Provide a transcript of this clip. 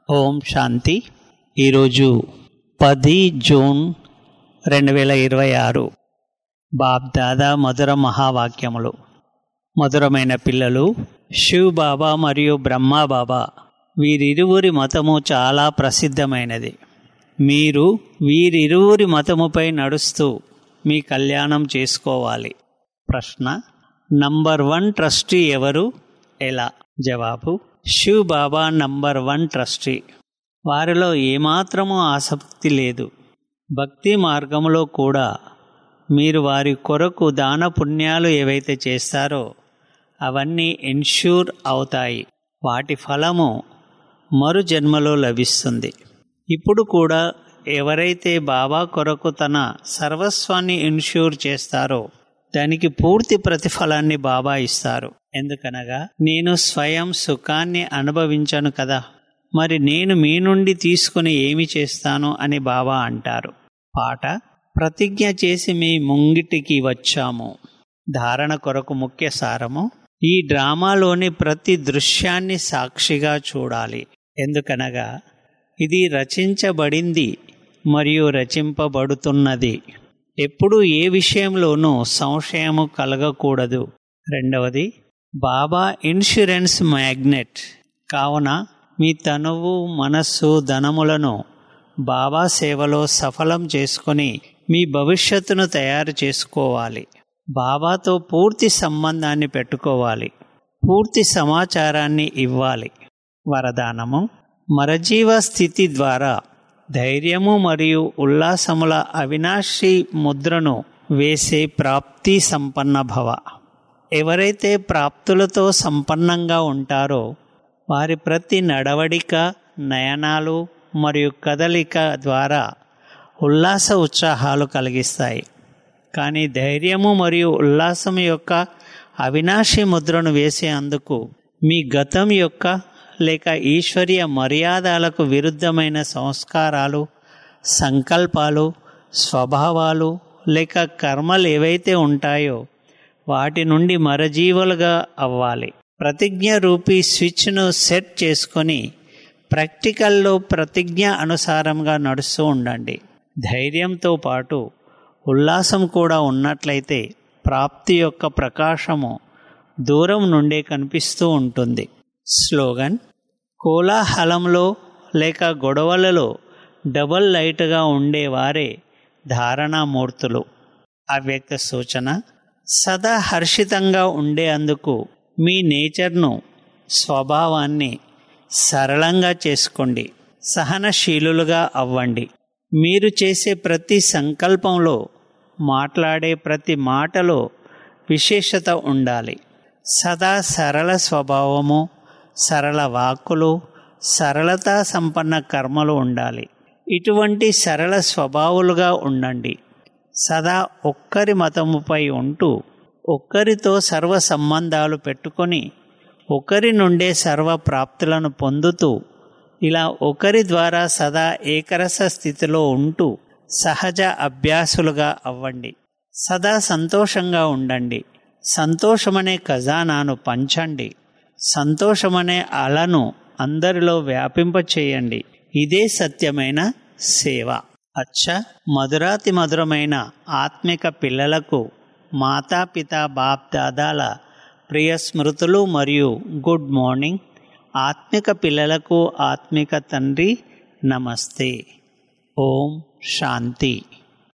ఓం శాంతి ఈరోజు పది జూన్ రెండు వేల ఇరవై ఆరు బాబ్ దాదా మధుర మహావాక్యములు మధురమైన పిల్లలు శివ్ బాబా మరియు బ్రహ్మా బాబా వీరిరువురి మతము చాలా ప్రసిద్ధమైనది మీరు వీరిరువురి మతముపై నడుస్తూ మీ కళ్యాణం చేసుకోవాలి ప్రశ్న నంబర్ వన్ ట్రస్టీ ఎవరు ఎలా జవాబు Shiv Baba number one trustee వారిలో ఏమాత్రము ఆసక్తి లేదు భక్తి మార్గంలో కూడా మీరు వారి కొరకు దాన పుణ్యాలు ఏవైతే చేస్తారో అవన్నీ ఇన్ష్యూర్ అవుతాయి వాటి ఫలము మరు జన్మలో లభిస్తుంది ఇప్పుడు కూడా ఎవరైతే బాబా కొరకు తన సర్వస్వాన్ని ఇన్ష్యూర్ చేస్తారో దానికి పూర్తి ప్రతిఫలాన్ని బాబా ఇస్తారు ఎందుకనగా నేను స్వయం సుఖాన్ని అనుభవించను కదా మరి నేను మీ నుండి తీసుకుని ఏమి చేస్తాను అని బాబా అంటారు పాట ప్రతిజ్ఞ చేసి మీ ముంగిటికి వచ్చాము ధారణ కొరకు ముఖ్య సారము ఈ డ్రామాలోని ప్రతి దృశ్యాన్ని సాక్షిగా చూడాలి ఎందుకనగా ఇది రచించబడింది మరియు రచింపబడుతున్నది ఎప్పుడు ఏ విషయంలోనూ సంశయము కలగకూడదు రెండవది బాబా ఇన్సూరెన్స్ మ్యాగ్నెట్ కావున మీ తనువు మనస్సు ధనములను బాబా సేవలో సఫలం చేసుకొని మీ భవిష్యత్తును తయారు చేసుకోవాలి బాబాతో పూర్తి సంబంధాన్ని పెట్టుకోవాలి పూర్తి సమాచారాన్ని ఇవ్వాలి వరదానము మరజీవ స్థితి ద్వారా ధైర్యము మరియు ఉల్లాసముల అవినాశి ముద్రను వేసే ప్రాప్తి సంపన్న భవ ఎవరైతే ప్రాప్తులతో సంపన్నంగా ఉంటారో వారి ప్రతి నడవడిక నయనాలు మరియు కదలిక ద్వారా ఉల్లాస ఉత్సాహాలు కలిగిస్తాయి కానీ ధైర్యము మరియు ఉల్లాసం యొక్క అవినాశి ముద్రను వేసేందుకు మీ గతం యొక్క లేక ఈశ్వరీయ మర్యాదలకు విరుద్ధమైన సంస్కారాలు సంకల్పాలు స్వభావాలు లేక కర్మలు ఏవైతే ఉంటాయో వాటి నుండి మరజీవులుగా అవ్వాలి ప్రతిజ్ఞ రూపీ స్విచ్ను సెట్ చేసుకొని ప్రాక్టికల్లో ప్రతిజ్ఞ అనుసారంగా నడుస్తూ ఉండండి ధైర్యంతో పాటు ఉల్లాసం కూడా ఉన్నట్లయితే ప్రాప్తి యొక్క ప్రకాశము దూరం నుండే కనిపిస్తూ ఉంటుంది స్లోగన్ కోలాహలంలో లేక గొడవలలో డబల్ లైట్గా ఉండేవారే ధారణామూర్తులు అవ్యక్త సూచన సదా హర్షితంగా ఉండేందుకు మీ నేచర్ను స్వభావాన్ని సరళంగా చేసుకోండి సహనశీలులుగా అవ్వండి మీరు చేసే ప్రతి సంకల్పంలో మాట్లాడే ప్రతి మాటలో విశేషత ఉండాలి సదా సరళ స్వభావము సరళ వాక్కులు సరళతా సంపన్న కర్మలు ఉండాలి ఇటువంటి సరళ స్వభావులుగా ఉండండి సదా ఒక్కరి మతముపై ఉంటూ ఒక్కరితో సర్వ సంబంధాలు పెట్టుకొని ఒకరి నుండే సర్వ ప్రాప్తులను పొందుతూ ఇలా ఒకరి ద్వారా సదా ఏకరస స్థితిలో ఉంటూ సహజ అభ్యాసులుగా అవ్వండి సదా సంతోషంగా ఉండండి సంతోషమనే ఖజానాను పంచండి సంతోషమనే అలను అందరిలో వ్యాపింపచేయండి ఇదే సత్యమైన సేవ అచ్చ మధురాతి మధురమైన ఆత్మిక పిల్లలకు మాతాపిత బాప్ దాదాల ప్రియ స్మృతులు మరియు గుడ్ మార్నింగ్ ఆత్మిక పిల్లలకు ఆత్మిక తండ్రి నమస్తే ఓం శాంతి